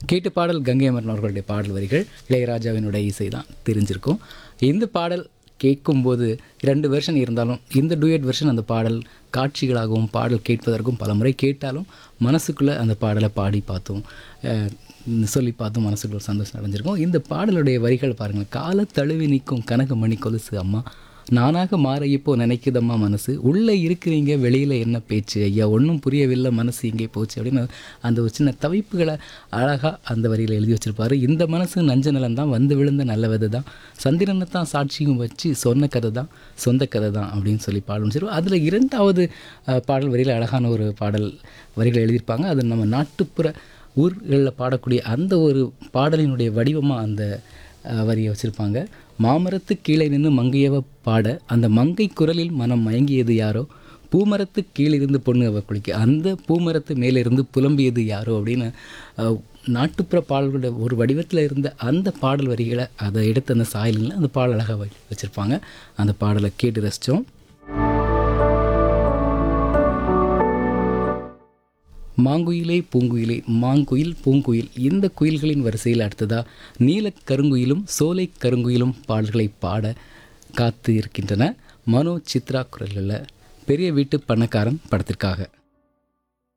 கேட்டு பாடல் கங்கை அமரன் அவர்களுடைய பாடல் வரிகள் இளையராஜாவினுடைய இசை தான் தெரிஞ்சிருக்கும் இந்த பாடல் கேட்கும்போது ரெண்டு வெர்ஷன் இருந்தாலும் இந்த டூயட் வெர்ஷன் அந்த பாடல் காட்சிகளாகவும் பாடல் கேட்பதற்கும் பல முறை கேட்டாலும் மனசுக்குள்ளே அந்த பாடலை பாடி பார்த்தோம் அஹ், சொல்லி பார்த்தும் மனசுக்குள்ள ஒரு சந்தோஷம் அடைஞ்சிருக்கும் இந்த பாடலுடைய வரிகள் பாருங்கள் கால தழுவி நிற்கும் கனகமணி கொலுசு அம்மா நானாக மாற இப்போ நினைக்குதம்மா மனசு உள்ளே இருக்கிறீங்க வெளியில் என்ன பேச்சு ஐயா ஒன்றும் புரியவில்லை மனசு இங்கே போச்சு அப்படின்னு அந்த ஒரு சின்ன தவிப்புகளை அழகாக அந்த வரியில் எழுதி வச்சிருப்பாரு இந்த மனசு நஞ்ச நிலம் தான் வந்து விழுந்த நல்ல விதை தான் சந்திரனை தான் சாட்சியும் வச்சு சொன்ன கதை தான் சொந்த கதை தான் அப்படின்னு சொல்லி பாடல் வச்சிருவோம் அதில் இரண்டாவது அஹ், பாடல் வரியில் அழகான ஒரு பாடல் வரிகள் எழுதியிருப்பாங்க அது நம்ம நாட்டுப்புற ஊர்களில் பாடக்கூடிய அந்த ஒரு பாடலினுடைய வடிவமாக அந்த அஹ், வரியை வச்சுருப்பாங்க மாமரத்து கீழே நின்று மங்கையவ பாட அந்த மங்கை குரலில் மனம் மயங்கியது யாரோ பூமரத்து கீழிருந்து பொண்ணு அவ குளிக்க அந்த பூமரத்து மேலிருந்து புலம்பியது யாரோ அப்படின்னு அஹ், நாட்டுப்புற பாடல்களோட ஒரு வடிவத்தில் இருந்த அந்த பாடல் வரிகளை அதை எடுத்து அந்த சாயலில் அந்த பாடல் அழகாக வ- வச்சிருப்பாங்க அந்த பாடலை கேட்டு ரசித்தோம் மாங்குயிலே பூங்குயிலே மாங்குயில் பூங்குயில் இந்த குயில்களின் வரிசையில் அடுத்ததா நீலக் கருங்குயிலும் சோலை கருங்குயிலும் பாடல்களை பாட காத்து இருக்கின்றன மனோ சித்ரா குரல்களில் பெரிய வீட்டு பணக்காரன் படத்திற்காக